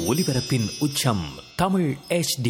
ஒலிபரப்பின் உச்சம் Tamil HD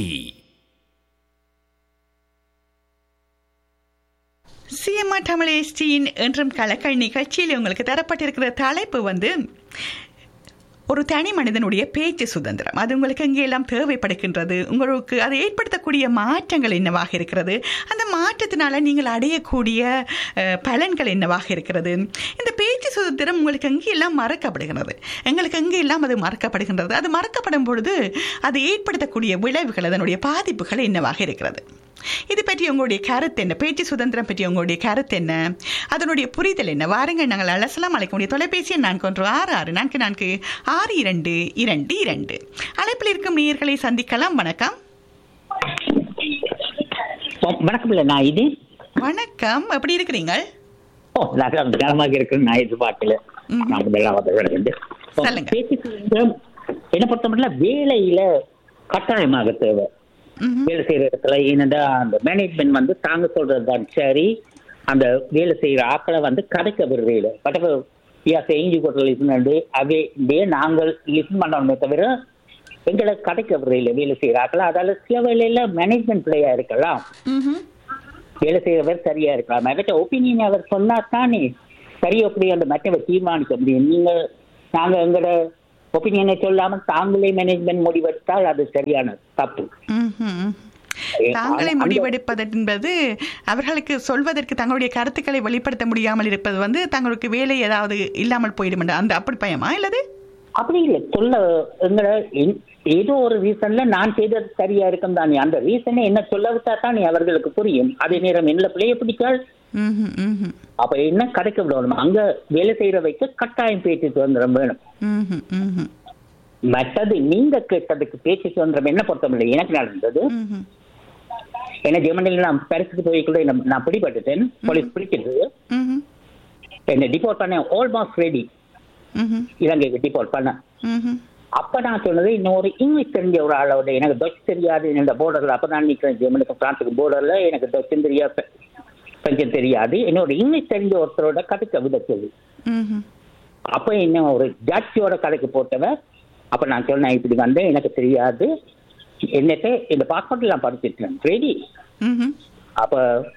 CMR Tamil எஸ்டியின் என்றும் கலக்கல் நிகழ்ச்சியில் உங்களுக்கு தரப்பட்டிருக்கிற தலைப்பு வந்து ஒரு தனி மனிதனுடைய பேச்சு சுதந்திரம் அது உங்களுக்கு எங்கெல்லாம் தேவைப்படுகின்றது உங்களுக்கு அதை ஏற்படுத்தக்கூடிய மாற்றங்கள் என்னவாக இருக்கிறது அந்த மாற்றத்தினால நீங்கள் அடையக்கூடிய அஹ், பலன்கள் என்னவாக இருக்கிறது இந்த பேச்சு சுதந்திரம் உங்களுக்கு எங்கெல்லாம் மறக்கப்படுகிறது எங்களுக்கு எங்கெல்லாம் அது மறக்கப்படுகின்றது அது மறக்கப்படும் பொழுது அது ஏற்படுத்தக்கூடிய விளைவுகள் அதனுடைய பாதிப்புகள் என்னவாக இருக்கிறது இது பற்றி உங்களுடைய கருத்து என்ன பேச்சு சுதந்திரம் பற்றி உங்களுடைய கருத்து என்ன அதனுடைய புரிதல் என்ன வாருங்கள் நாங்கள் அலசலாம் அழைக்கக்கூடிய தொலைபேசி எண் நான்கு ஒன்று ஆறு ஆறு நான்கு நான்கு ஆறு இரண்டு இரண்டு இரண்டு அழைப்பில் இருக்கும் நேயர்களை சந்திக்கலாம் வணக்கம் ஓ, வணக்கம் இல்ல நான் இது வணக்கம் எப்படி இருக்கிறீங்க ஓ நான் நலமாக இருக்கிறேன் நான் எதிர்பார்க்கல ம்ஹும். நான் முதல்ல வந்து விடுறது. ஓ, சொல்லுங்க. பேச்சு சுதந்திரம் என்ன பொறுத்த மட்டும் வேலையில கட்டாயமாக தேவை ம்ஹும். வேலை செய்யற இடத்துல என்னடா அந்த மேனேஜ்மெண்ட் வந்து தாங்க சொல்றது தான் சரி அந்த வேலை செய்யற ஆக்களை வந்து கதைக்க விடுறதில்ல பட் செய்ஞ்சு கொடுத்த லிசன் அவே இதே நாங்கள் லிசன் பண்ணணுமே தவிர எங்களை கதைக்க விடுறதில்ல வேலை செய்யற ஆக்களை அதால சில வேலையில மேனேஜ்மெண்ட் பிள்ளையா இருக்கலாம் ம்ஹும். வேலை செய்யறவர் சரியா இருக்கலாம் அவர்கிட்ட ஒப்பீனியன் அவர் சொன்னா தானே சரி அப்படி அந்த மற்றவர் தீர்மானிக்க முடியும் நீங்க நாங்க எங்களோட ஒப்பீனியனை சொல்லாம தாங்களே மேனேஜ்மெண்ட் முடிவெடுத்தால் அது சரியான தப்பு ம்ஹும். தாங்களே அந்த- முடிவெடுப்பது என்பது அவர்களுக்கு சொல்வதற்கு தங்களுடைய கருத்துக்களை வெளிப்படுத்த முடியாமல் இருப்பது வந்து தங்களுக்கு வேலை ஏதாவது இல்லாமல் போயிடும் என்ற அந்த அப்படி பயமா இல்லது அப்படி இல்லை சொல்ல எங்களை என்- ஏதோ ஒரு ரீசன்ல நான் செய்தது சரியா இருக்கும் தானே அந்த ரீசனை என்ன சொல்ல விட்டா தானே அவர்களுக்கு புரியும் அதே நேரம் என்ன பிள்ளைய பிடிக்கால் ம்ஹும், ம்ஹும். அப்ப என்ன கதைக்க விடணும் அங்க வேலை செய்யற வைக்க கட்டாயம் பேச்சு சுதந்திரம் வேணும் ம்ஹும், ம்ஹும். மற்றது நீங்க கேட்டதுக்கு பேச்சு சுதந்திரம் என்ன பொறுத்தமில்லை எனக்கு நடந்தது ம்ஹும். ஏன்னா ஜெர்மனியில் நான் பரிசுக்கு போய் கூட என்ன- நான் பிடிபட்டுட்டேன் போலீஸ் பிடிக்கிறது ம்ஹும். என்னை டிபோர்ட் பண்ண ஆல்மோஸ்ட் ரெடி ம்ஹும். இலங்கைக்கு டிபோர்ட் பண்ண ம்ஹும். அப்ப நான் சொன்னது இன்னொரு இங்கிலீஷ் தெரிஞ்ச ஒரு ஆளோட எனக்கு டச் தெரியாது இந்த போர்டர்ல அப்ப நான் நிக்கிறேன் ஜெர்மனிக்கு பிரான்ஸுக்கு போர்டர்ல எனக்கு டச்சும் தெரியாது கொஞ்சம் தெரியாது என்னோட இங்கிலீஷ் தெரிஞ்ச ஒருத்தரோட கதைக்க விட சொல்லி ம்ஹும். அப்ப என்ன ஒரு ஜட்ஜியோட கதைக்கு போட்டவன் அப்ப நான் சொன்னேன் இப்படி வந்து எனக்கு தெரியாது என்னட்ட இந்த பாஸ்போர்ட் எல்லாம் படிச்சிருக்கேன் ரெடி ம்ஹும். அப்ப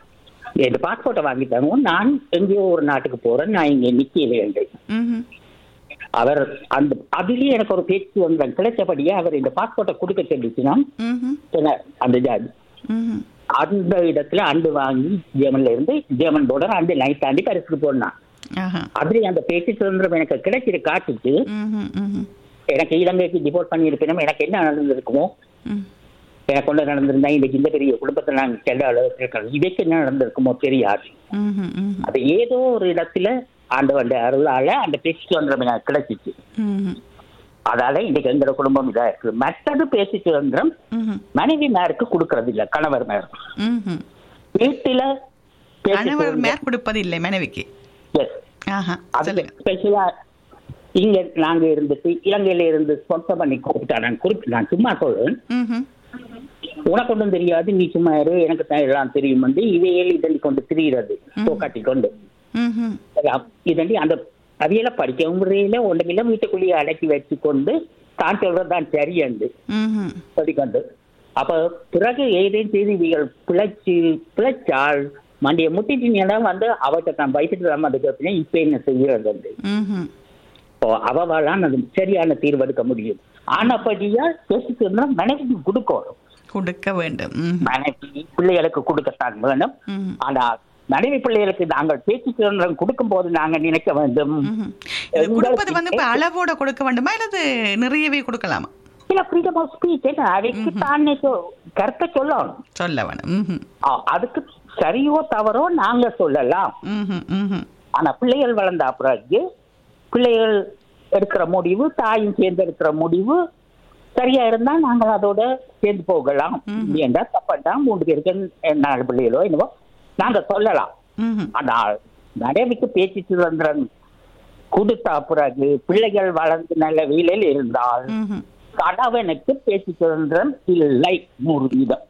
இந்த பாஸ்போர்ட்டை வாங்கி தருவோம் நான் எங்கேயோ ஒரு நாட்டுக்கு போறேன் நான் இங்க நிக்கல ம்ஹும். அவர் அந்த அதுலயே எனக்கு ஒரு பேச்சு வந்து கிடைச்சபடியே அவர் இந்த பாஸ்போர்ட்டை கொடுக்க சொல்லிச்சுன்னா ம்ஹும். என்ன, அந்த ஜாதி ம்ஹும். அந்த இடத்துல அண்டு வாங்கி ஜெர்மன்ல இருந்து ஜெர்மன் போர்டர் அண்டு நைட் தாண்டி பரிசுக்கு போனான் ஆஹா. அதுலயே அந்த பேச்சு சுதந்திரம் எனக்கு கிடைச்சிரு காட்டுச்சு ம்ஹும். ம்ஹும். எனக்கு இலங்கைக்கு டிபோர்ட் பண்ணியிருப்பேன் எனக்கு என்ன நடந்திருக்குமோ ம். எனக்கு கொண்டு நடந்திருந்தா இன்னைக்கு இந்த பெரிய குடும்பத்தை நான் செல்ல அளவுக்கு இருக்கணும் இதுக்கு என்ன நடந்திருக்குமோ தெரியாது ம்ஹும். ம்ஹும். அது ஏதோ ஒரு இடத்துல ஆண்டவன் அருளால அந்த பேச்சு சுதந்திரம் எனக்கு கிடைச்சிச்சு ம்ஹும். அதால இன்னைக்கு எங்களோட குடும்பம் இதா இருக்கு மற்றது பேச்சு சுதந்திரம் ம்ஹும். மனைவி மேருக்கு கொடுக்கறது இல்ல கணவர் மேர் ம்ஹும். வீட்டுல பேச்சு கணவர் சுதந்திரம். மேற் கொடுப்பது இல்லை மனைவிக்கு Yes. ஆஹா அது சொல்லுங்க ஸ்பெஷலா இங்க நாங்க இருந்துட்டு இலங்கையில இருந்து ஸ்பான்சர் பண்ணி கூப்பிட்டா நான் குறிப்பு நான் சும்மா சொல்றேன் ம்ஹும். உனக்கு ஒன்றும் தெரியாது நீ சும்மா இரு எனக்கு தான் எல்லாம் தெரியும் வந்து இவையில் இதழி கொண்டு திரியிறது தோக்காட்டி கொண்டு ம்ஹும். இதண்டி அந்த அவையில படிக்க முறையில ஒன்றுமில்ல வீட்டுக்குள்ளேயே அடக்கி வச்சு கொண்டு தான் சொல்றதுதான் சரியண்டு ம்ஹும். படிக்கொண்டு அப்ப பிறகு ஏதேனும் செய்திகள் பிழைச்சு பிழைச்சால் மண்டிய முட்டிட்டீங்கன்னா வந்து அவட்ட தான் வயசுக்கு தான் அது கேட்பேன் இப்ப என்ன செய்யறது வந்து ம்ஹும். இப்போ அவவாலாம் அது சரியான தீர்வு எடுக்க முடியும் ஆனப்படியா பேசிட்டு இருந்தா மனைவிக்கு கொடுக்கணும் கொடுக்க வேண்டும் ம்ஹும். மனைவி பிள்ளைகளுக்கு கொடுக்கத்தான் வேணும் ம்ஹும். ஆனா மனைவி பிள்ளைகளுக்கு நாங்கள் பேச்சு சுதந்திரம் கொடுக்கும் போது நாங்க நினைக்க வேண்டும் ம்ஹும். இது கொடுப்பது வந்து இப்ப அளவோட கொடுக்க வேண்டுமா அல்லது நிறையவே கொடுக்கலாமா சில ஃப்ரீடம் ஆஃப் ஸ்பீச் என்ன அவைக்கு தான் கருத்தை சொல்லணும் சொல்ல வேணும் ம்ஹும். ஆ, அதுக்கு சரியோ தவறோ நாங்க சொல்லலாம் ம்ஹும். ம்ஹும். ஆனா பிள்ளைகள் வளர்ந்த பிறகு பிள்ளைகள் எடுக்கிற முடிவு தாயும் சேர்ந்து எடுக்கிற முடிவு சரியா இருந்தா நாங்கள் அதோட சேர்ந்து போகலாம் ஏண்டா தப்பட்டா மூன்று பேருக்கு நாலு பிள்ளைகளோ என்னவோ நாங்க சொல்லலாம் ம்ஹும். ஆனால் மனைவிக்கு பேச்சு சுதந்திரம் கொடுத்த பிறகு பிள்ளைகள் வளர்ந்து நல்ல வீழில் இருந்தால் ம்ஹும். கணவனுக்கு பேச்சு சுதந்திரம் இல்லை நூறு வீதம்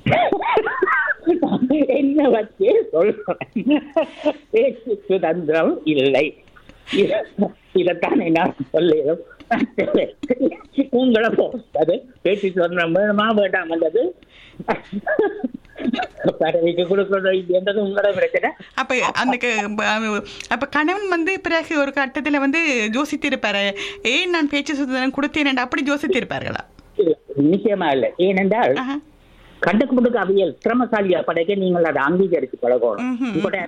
என்ன வச்சு சொல்றேன் பேச்சு சுதந்திரம் இல்லை இத- இதைத்தான் என்ன சொல்ல உங்களை அது பேசி சொன்ன வேணுமா வேண்டாம் வந்தது பதவிக்கு கொடுக்கறது என்றது உங்களோட பிரச்சனை அப்ப அந்த க- அப்ப கணவன் வந்து பிறகு ஒரு கட்டத்துல வந்து யோசித்திருப்பாரு ஏன் நான் பேச்சு சுதந்திரம் கொடுத்தேன் அப்படி யோசித்திருப்பார்களா இல்ல, நிச்சயமா இல்ல ஏனென்றால் ஆஹா. கண்டுக்கு முடுக்கு அவியல் திறமசாலியா படைக்க நீங்கள் அதை அங்கீகரித்து பழகணும் ம்ஹும். உங்களோட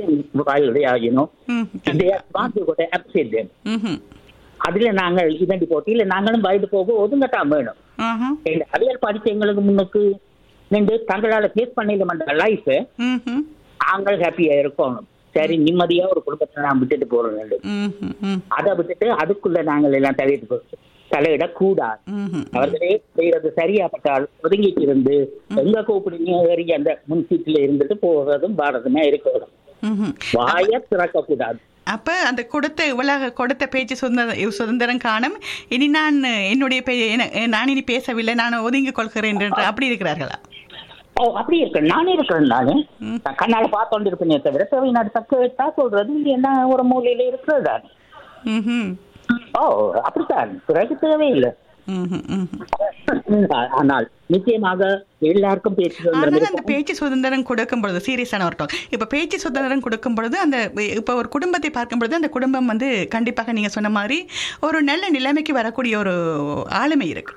ஆகினோம் ம், கண்டிப்பா. உங்களோட அப்சேட் ம்ஹும். அதுல நாங்கள் இதண்டி போட்டியில நாங்களும் வயது போக ஒதுங்கத்தான் வேணும் ஆஹா. இந்த அவியல் படிச்ச எங்களுக்கு முன்னுக்கு நின்று தங்களால ஃபேஸ் பண்ணிட லைஃப் ம்ஹும். நாங்கள் ஹாப்பியா இருக்கணும் சரி நிம்மதியா ஒரு குடும்பத்தை நான் விட்டுட்டு போறோம் ம்ஹும். ம். அதை விட்டுட்டு அதுக்குள்ள நாங்கள் எல்லாம் தலையிட்டு தலையிடக்கூடாது ம்ஹும். அவர்களே செய்யறது சரியாப்பட்டால் ஒதுங்கிட்டு இருந்து எங்க கூப்பிடுங்க ஏறி அந்த முன் சீட்டுல இருந்துட்டு போறதும் பாரதமே இருக்கணும் ம்ஹும். வாய திறக்க கூடாது அப்ப அந்த கொடுத்த இவ்வளவு கொடுத்த பேச்சு சுதந்திரம் சுதந்திரம் காணும் இனி நான் என்னுடைய பே- என- நான் இனி பேசவில்லை நான் ஒதுங்கிக் கொள்கிறேன் என்று அப்படி இருக்கிறார்களா ஓ அப்படி இருக்கு நானே இருக்கிறேன் நானு நான் கண்ணால பார்த்தோண்டு இருப்பேனே தவிர தேவையான தக்க வைத்தா சொல்றது இது என்ன ஒரு மூலையில இருக்கிறது தான் ம்ஹும். ஓ அப்படித்தான் பிறகு தேவையில்லை ம்ஹும். ம்ஹும். ஆனால் நிச்சயமாக எல்லாருக்கும் பேச்சு சுதந்திரம் ஆனால் அந்த இருக்கும். பேச்சு சுதந்திரம் கொடுக்கும் பொழுது சீரியஸான ஒரு டாக் இப்போ பேச்சு சுதந்திரம் கொடுக்கும் பொழுது அந்த இப்போ ஒரு குடும்பத்தை பார்க்கும் பொழுது அந்த குடும்பம் வந்து கண்டிப்பாக நீங்க சொன்ன மாதிரி ஒரு நல்ல நிலைமைக்கு வரக்கூடிய ஒரு ஆளுமை இருக்கு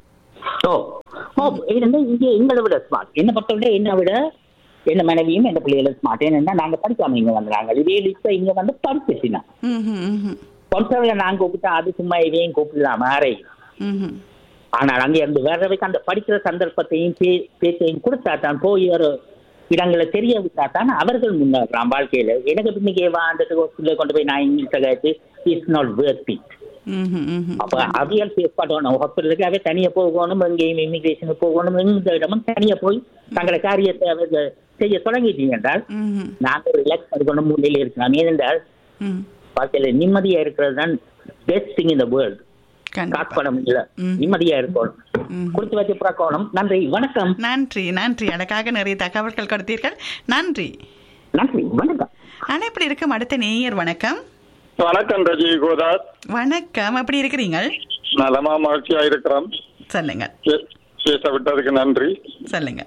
ஓ ஓ இருந்தா இங்க எங்களை விட ஸ்மார்ட் என்ன பொறுத்தவரை என்ன விட என்ன மனைவியும் என்ன பிள்ளைகளும் ஸ்மார்ட் ஏன்னா நாங்க படிக்காம இங்க வந்துறாங்க இதே இப்ப இங்க வந்து படிச்சிச்சுனா ம்ஹும். ம்ஹும். பொறுத்தவரை நான் கூப்பிட்டா அது சும்மா இதையும் கூப்பிடலாம் மாறை ம்ஹும். ஆனால் அங்கே இருந்து வர்றதுக்கு அந்த படிக்கிற சந்தர்ப்பத்தையும் பே- பேச்சையும் கொடுத்தா தான் போய் ஒரு இடங்களை தெரிய விட்டா தான் அவர்கள் முன்னேறான் வாழ்க்கையில எனக்கு பின்னிக்கே வாழ்ந்துட்டு ஹாஸ்பிட்டல கொண்டு போய் நான் இங்கிலீஷ் கழிச்சு இட்ஸ் நாட் வேர்த் இட் ம்ஹும். ம்ஹும். அப்ப அவியல் ஃபேஸ் பண்ணணும் ஹாஸ்பிட்டலுக்கு அவை தனியா போகணும் எங்கேயும் இமிகிரேஷனுக்கு போகணும் எந்த இடமும் தனியா போய் தங்களை காரியத்தை அவர்கள் செய்ய தொடங்கிட்டீங்க என்றால் ம்ஹும். நாங்கள் ரிலாக்ஸ் பண்ணிக்கொண்டு மூலையில இருக்கலாம் ஏனென்றால் ம். வாழ்க்கையில நிம்மதியா இருக்கிறது தான் பெஸ்ட் திங் இந்த வேர்ல்டு கண்டிப்பா காட்படம் இல்ல ம். நிம்மதியா இருக்கணும் ம். கொடுத்து வச்சு பிறக்கணும் நன்றி வணக்கம் நன்றி நன்றி எனக்காக நிறைய தகவல்கள் கொடுத்தீர்கள் நன்றி நன்றி வணக்கம் அனைப்படி இருக்கும் அடுத்த நேயர் வணக்கம் வணக்கம் ரஜி கோதார் வணக்கம் எப்படி இருக்கிறீங்க நலமா மகிழ்ச்சியா இருக்கிறோம் சொல்லுங்க பே- பேச விட்டதுக்கு நன்றி சொல்லுங்க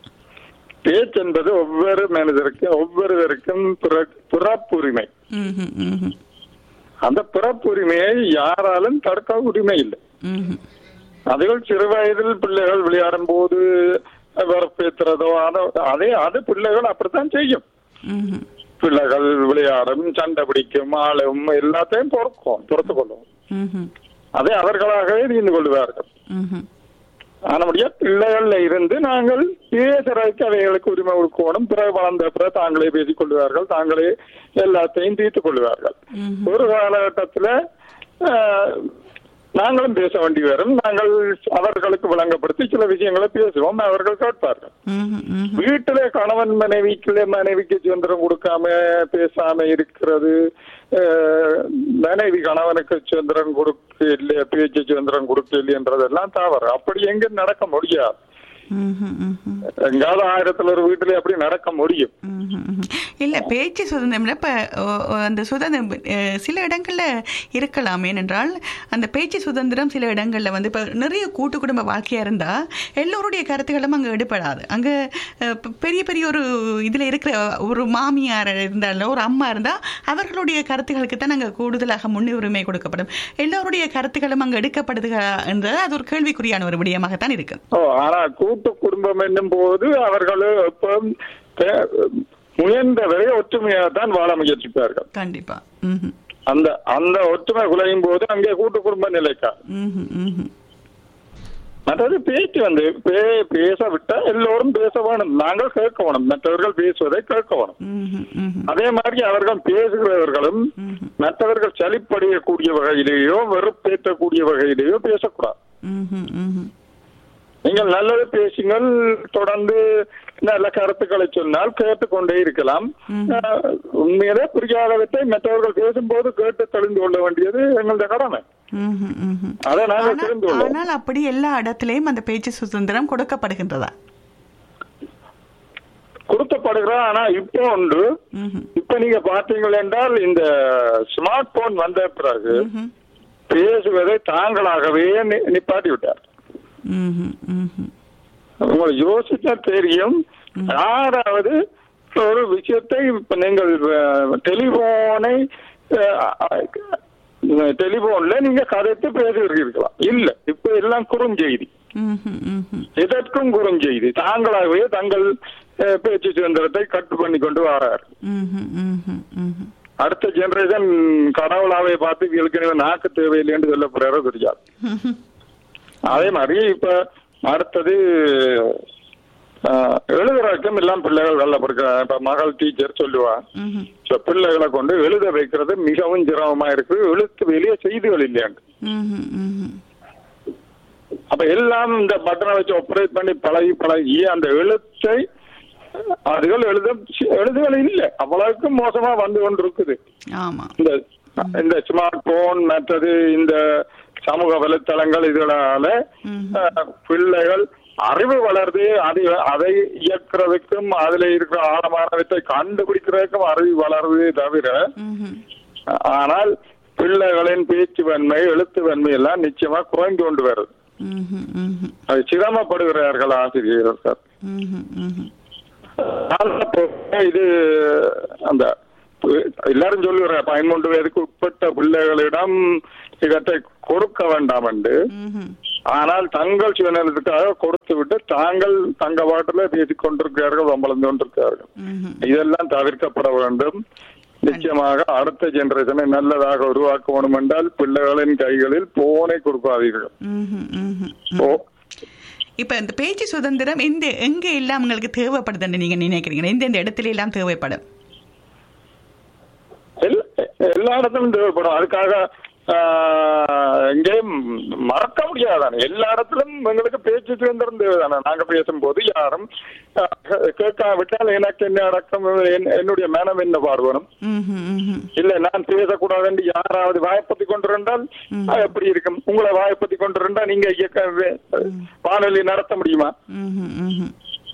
பேச்சு என்பது ஒவ்வொரு மனிதருக்கும் ஒவ்வொருவருக்கும் பிற- பிறப்புரிமை ம்ஹும். ம்ஹும். அந்த பிறப்புரிமையை யாராலும் தடுக்க உரிமை இல்லை ம்ஹும். அதுகள் சிறு வயதில் பிள்ளைகள் விளையாடும் போது வரப்பேத்துறதோ அதோ- அதே அது பிள்ளைகள் அப்படித்தான் செய்யும் ம்ஹும். பிள்ளைகள் விளையாடும் சண்டை பிடிக்கும் ஆளும் எல்லாத்தையும் பொறுக்கும் பொறுத்து கொள்ளும் ம்ஹும். அதை அவர்களாகவே நீந்து கொள்வார்கள் ம்ஹும். ஆனபடியா பிள்ளைகள்ல இருந்து நாங்கள் பேசுறதுக்கு அவைகளுக்கு உரிமை கொடுக்கணும் பிறகு வளர்ந்த பிறகு தாங்களே பேசிக் கொள்வார்கள் தாங்களே எல்லாத்தையும் தீர்த்துக் கொள்வார்கள் ம்ஹும். ஒரு காலகட்டத்துல ஆஹ், நாங்களும் பேச வேண்டி வரும் நாங்கள் அவர்களுக்கு விளங்கப்படுத்தி சில விஷயங்களை பேசுவோம் அவர்கள் கேட்பார்கள் ம்ஹும். ம்ஹும். வீட்டுல கணவன் மனைவிக்குள்ள மனைவிக்கு சுதந்திரம் கொடுக்காம பேசாம இருக்கிறது அஹ், மனைவி கணவனுக்கு சுதந்திரம் கொடுக்க இல்லையா பேச்சு சுதந்திரம் கொடுக்க இல்லையன்றதெல்லாம் தவறு அப்படி எங்க நடக்க முடியாது ம்ஹும். ம்ஹும். எங்காவது ஆயிரத்துல ஒரு வீட்டுல அப்படி நடக்க முடியும் ம்ஹும். ம்ஹும். இல்ல பேச்சு சுதந்திரம் இப்ப ஓ, ஓ, அந்த சுதந்திரம் அஹ், சில இடங்கள்ல இருக்கலாம் ஏனென்றால் அந்த பேச்சு சுதந்திரம் சில இடங்கள்ல வந்து இப்ப நிறைய கூட்டு குடும்ப வாழ்க்கையா இருந்தா எல்லோருடைய கருத்துக்களும் அங்க எடுபடாது அங்க அஹ், பெ- பெரிய பெரிய ஒரு இதுல இருக்கிற ஒரு மாமியார் இருந்தாலும் ஒரு அம்மா இருந்தா அவர்களுடைய கருத்துக்களுக்கு தான் அங்க கூடுதலாக முன்னுரிமை கொடுக்கப்படும் எல்லோருடைய கருத்துக்களும் அங்க எடுக்கப்படுதுக என்றது அது ஒரு கேள்விக்குறியான ஒரு விடயமாகத்தான் இருக்கு ஓ ஆனா கூட்டு குடும்பம் என்னும் போது அவர்கள் எப்ப பே- முயன்றவரை ஒற்றுமையாக தான் வாழ முயற்சிப்பார்கள் கண்டிப்பா ம்ஹும். அந்த அந்த ஒற்றுமை குலையும் போது அங்கே கூட்டு குடும்பம் நிலைக்கா ம்ஹும். ம்ஹும். மற்றது பேச்சு வந்து பே- பேச விட்டா எல்லோரும் பேச வேணும் நாங்கள் கேட்க வேணும் மற்றவர்கள் பேசுவதை கேட்க வேணும் ம்ஹும். ம்ஹும். அதே மாதிரி அவர்கள் பேசுகிறவர்களும் ம்ஹும். மற்றவர்கள் சலிப்படையக்கூடிய வகையிலேயோ வெறுப்பேற்றக்கூடிய வகையிலேயோ பேசக்கூடாது ம்ஹும். ம்ஹும். நீங்கள் நல்லது பேசுங்கள் தொடர்ந்து நல்ல கருத்துக்களை சொன்னால் கேட்டுக்கொண்டே இருக்கலாம் அஹ், உண்மையிலே புரியாதவற்றை மற்றவர்கள் பேசும்போது கேட்டு தெளிந்து கொள்ள வேண்டியது எங்களுடைய கடமை ம்ஹும். ம்ஹும். அதை நாங்கள் ஆனா- தெரிந்து கொள்வோம் ஆனால் அப்படி எல்லா இடத்திலையும் அந்த பேச்சு சுதந்திரம் கொடுக்கப்படுகின்றதா கொடுக்கப்படுகிறா ஆனா இப்போ உண்டு ம்ஹும். இப்ப நீங்க பாத்தீங்கள் என்றால் இந்த ஸ்மார்ட் போன் வந்த பிறகு ம்ஹும். பேசுவதை தாங்களாகவே நி- நிப்பாட்டி விட்டார் ம்ஹும், ம்ஹும். உங்களை யோசிச்சா தெரியும் யாராவது ஒரு விஷயத்தை இப்ப நீங்கள் டெலிபோனை டெலிபோன்ல நீங்க கதைத்து பேசுகிறீர்களாம் இல்ல இப்ப எல்லாம் குறுஞ்செய்தி ம்ஹும், ம்ஹும். எதற்கும் குறுஞ்செய்தி தாங்களாகவே தங்கள் அஹ், பேச்சு சுதந்திரத்தை கட்டு பண்ணி கொண்டு வரார் ம்ஹும், ம்ஹும், ம்ஹும். அடுத்த ஜெனரேஷன் கடவுளாவே பார்த்து இவங்களுக்கு நாக்கு தேவையில்லைன்னு சொல்ல போறாரோ தெரியாது ம்ஹும். அதே மாதிரி இப்ப அடுத்தது ஆஹ், எழுதுறதுக்கும் எல்லாம் பிள்ளைகள் கள்ளப்படுக்க இப்ப மகள் டீச்சர் சொல்லுவா ம்ஹும். இப்ப பிள்ளைகளை கொண்டு எழுத வைக்கிறது மிகவும் சிரமமா இருக்கு எழுத்து வெளியே செய்திகள் இல்லையாண்டு ம்ஹும், ம்ஹும். அப்ப எல்லாம் இந்த பட்டனை வச்சு ஆப்ரேட் பண்ணி பழகி பழகி அந்த எழுத்தை அதுகள் எழுத எழுதுகள் இல்லை அவ்வளவுக்கு மோசமா வந்து கொண்டு இருக்குது ஆமா இந்த இந்த ஸ்மார்ட் போன் மற்றது இந்த சமூக வலைத்தளங்கள் இதனால ம்ஹும். அஹ், பிள்ளைகள் அறிவு வளருது அது அதை இயக்குறதுக்கும் அதுல இருக்கிற ஆழமானவற்றை கண்டுபிடிக்கிறதுக்கும் அறிவு வளருதே தவிர ம்ஹும். ஆனால் பிள்ளைகளின் பேச்சு வன்மை எழுத்து வன்மை எல்லாம் நிச்சயமா குறைந்து கொண்டு வருது ம்ஹும், ம்ஹும். அது சிரமப்படுகிறார்கள் ஆசிரியர்கள் ம்ஹும், ம்ஹும். காலப்போக்கில் இது அந்த எல்லாரும் சொல்லுகிற பதிமூன்று வயதுக்கு உட்பட்ட பிள்ளைகளிடம் இவற்றை கொடுக்க வேண்டாம் என்று ம்ஹும். ஆனால் தங்கள் சுயநலத்துக்காக கொடுத்து விட்டு தாங்கள் தங்க பாட்டில் பேசிக் கொண்டிருக்கிறார்கள் வம்பளந்து கொண்டிருக்கிறார்கள் ம்ஹும். இதெல்லாம் தவிர்க்கப்பட வேண்டும் நிச்சயமாக அடுத்த ஜெனரேஷனை நல்லதாக உருவாக்க வேண்டும் என்றால் பிள்ளைகளின் கைகளில் போனை கொடுக்காதீர்கள் ம்ஹும், ம்ஹும். ஓ இப்ப இந்த பேச்சு சுதந்திரம் எந்த எங்க எல்லாம் உங்களுக்கு தேவைப்படுதுன்னு நீங்க நினைக்கிறீங்க எந்தெந்த இடத்துல எல்லாம் தேவைப்படும் எல்லா எல்லா இடத்துலும் தேவைப்படும் அதுக்காக ஆஹ், எங்கேயும் மறக்க முடியாதானே எல்லா இடத்திலும் எங்களுக்கு பேச்சு சுதந்திரம் தேவைதானே நாங்க பேசும்போது யாரும் ஆஹ், கேட்காவிட்டால் எனக்கு என்ன அடக்கம் என்- என்னுடைய மனம் என்ன பார்வனும் ம்ஹும், ம்ஹும். இல்ல நான் பேசக்கூடாது என்று யாராவது வாய்ப்பத்தி கொண்டிருந்தால் அது எப்படி இருக்கும் உங்களை வாய்ப்பத்தி கொண்டிருந்தா நீங்க இயக்க வானொலி நடத்த முடியுமா ம்ஹும், ம்ஹும்.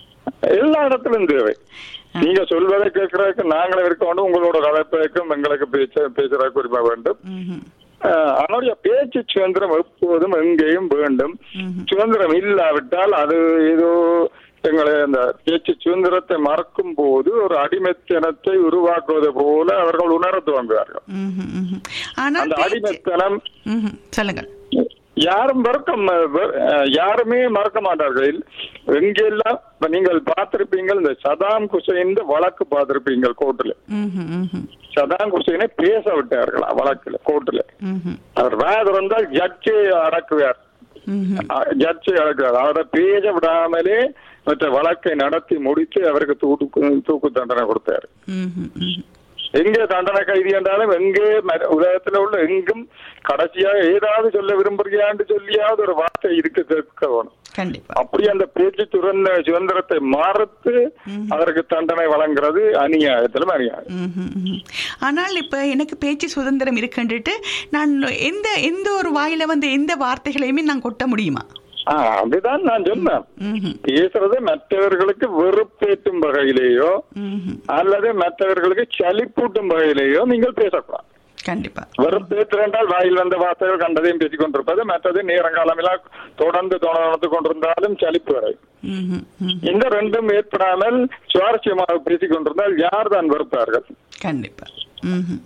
எல்லா இடத்திலும் தேவை நீங்க சொல்வதை கேட்கறதுக்கு நாங்களும் இருக்க வேண்டும் உங்களோட கலைப்பதற்கும் எங்களுக்கு பேச்ச பேசுறதுக்கு உரிமை வேண்டும் ம்ஹும். ஆஹ், அவனுடைய பேச்சு சுதந்திரம் எப்போதும் எங்கேயும் வேண்டும் ம்ஹும். சுதந்திரம் இல்லாவிட்டால் அது ஏதோ எங்களை அந்த பேச்சு சுதந்திரத்தை மறக்கும் போது ஒரு அடிமைத்தனத்தை உருவாக்குவது போல அவர்கள் உணர துவங்குவார்கள் ம்ஹும், ம்ஹும். ஆனால் அந்த பேச்சு- அடிமைத்தனம் ம்ஹும். சொல்லுங்கள் யாரும் மறக்க ம- வ- அஹ் யாருமே மறக்க மாட்டார்கள் எங்கெல்லாம் இப்ப நீங்கள் பார்த்திருப்பீங்க இந்த சதாம் குசைன் வழக்கு பார்த்திருப்பீங்க கோர்ட்டுல ம்ஹும், ம்ஹும். சதாம் குசைனை பேச விட்டார்களா வழக்குல கோர்ட்டுல ம்ஹும். அவர் வேத இருந்தால் ஜட்ஜை அடக்குவார் ம்ஹும். ஜட்ஜை அடக்குவார் அவரை பேச விடாமலே மற்ற வழக்கை நடத்தி முடித்து அவருக்கு தூக்கு தூக்கு தண்டனை கொடுத்தார் ம்ஹும், ம்ஹும். எங்கே தண்டனை கைதி என்றாலும் எங்கே ம- உலகத்துல உள்ள எங்கும் கடைசியாக ஏதாவது சொல்ல விரும்புறியான்னு சொல்லியாவது ஒரு வார்த்தை இருக்க கேட்க வேணும் கண்டிப்பா அப்படி அந்த பேச்சு துறந்த சுதந்திரத்தை மறுத்து அதற்கு தண்டனை வழங்குறது அநியாயத்திலும் அநியாயம் ம்ஹும், ம்ஹும். ஆனால் இப்ப எனக்கு பேச்சு சுதந்திரம் இருக்குன்ட்டு நான் எந்த எந்த ஒரு வாயில வந்து எந்த வார்த்தைகளையுமே நான் கொட்ட முடியுமா ஆஹ் அதுதான் நான் சொன்னேன் ம்ஹும், பேசுறது மற்றவர்களுக்கு வெறுப்பேற்றும் வகையிலேயோ ம்ஹும். அல்லது மற்றவர்களுக்கு சலிப்பூட்டும் வகையிலேயோ நீங்கள் பேசக்கூடாது கண்டிப்பா வெறுப்பேற்றிருந்தால் வாயில் வந்த வார்த்தைகள் கண்டதையும் பேசிக் கொண்டிருப்பது மற்றது நேரங்காலமெல்லாம் தொடர்ந்து தொடர்ந்து கொண்டிருந்தாலும் சலிப்பு வரை ம்ஹும், ம்ஹும். இந்த ரெண்டும் ஏற்படாமல் சுவாரஸ்யமாக பேசிக் கொண்டிருந்தால் யார் தான் வெறுப்பார்கள் கண்டிப்பா ம்ஹும்.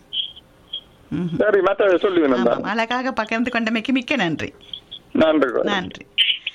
ம்ஹும். சரி மற்ற சொல்லுவேன் ஆமாம் அழகாக பகிர்ந்து கொண்டமைக்கு மிக்க நன்றி நன்றி நன்றி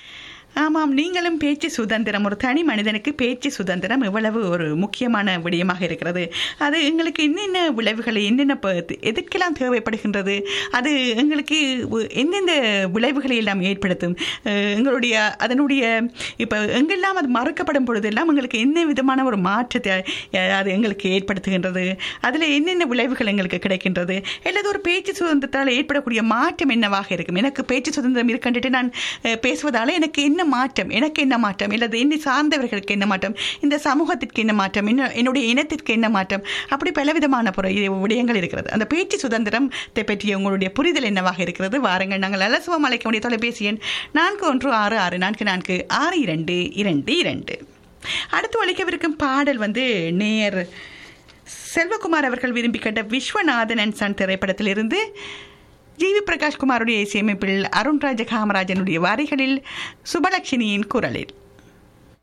ஆமாம் நீங்களும் பேச்சு சுதந்திரம் ஒரு தனி மனிதனுக்கு பேச்சு சுதந்திரம் எவ்வளவு ஒரு முக்கியமான விடயமாக இருக்கிறது அது எங்களுக்கு என்னென்ன விளைவுகளை என்னென்ன ப- எதற்கெல்லாம் தேவைப்படுகின்றது அது எங்களுக்கு ஒ- எந்தெந்த விளைவுகளை எல்லாம் ஏற்படுத்தும் அஹ் எங்களுடைய அதனுடைய இப்போ எங்கெல்லாம் அது மறக்கப்படும் பொழுதெல்லாம் எங்களுக்கு என்ன விதமான ஒரு மாற்றத்தை அஹ், அது எங்களுக்கு ஏற்படுத்துகின்றது அதில் என்னென்ன விளைவுகள் எங்களுக்கு கிடைக்கின்றது அல்லது ஒரு பேச்சு சுதந்திரத்தால் ஏற்படக்கூடிய மாற்றம் என்னவாக இருக்கும் எனக்கு பேச்சு சுதந்திரம் இருக்கின்றது நான் அஹ், பேசுவதால் எனக்கு என்ன மாற்றம் எனக்கு என்ன மாற்றம் அல்லது என்னை சார்ந்தவர்களுக்கு என்ன மாற்றம் இந்த சமூகத்திற்கு என்ன மாற்றம் என்ன என்னுடைய இனத்திற்கு என்ன மாற்றம் அப்படி பலவிதமான புற இது விடயங்கள் இருக்கிறது அந்த பேச்சு சுதந்திரத்தை பற்றிய உங்களுடைய புரிதல் என்னவாக இருக்கிறது வாருங்கள் நாங்கள் அலசுவம் அழைக்க வேண்டிய தொலைபேசி எண் நான்கு ஒன்று ஆறு ஆறு நான்கு நான்கு ஆறு இரண்டு இரண்டு இரண்டு அடுத்து ஒழிக்கவிருக்கும் பாடல் வந்து நேர் செல்வகுமார் அவர்கள் விரும்பி கேட்ட விஸ்வநாதன் அண்ட் சன் திரைப்படத்திலிருந்து ஜி வி பிரகாஷ்குமாருடைய இசையமைப்பில் அருண்ராஜ காமராஜனுடைய வரிகளில் சுபலட்சுமியின் குரலில்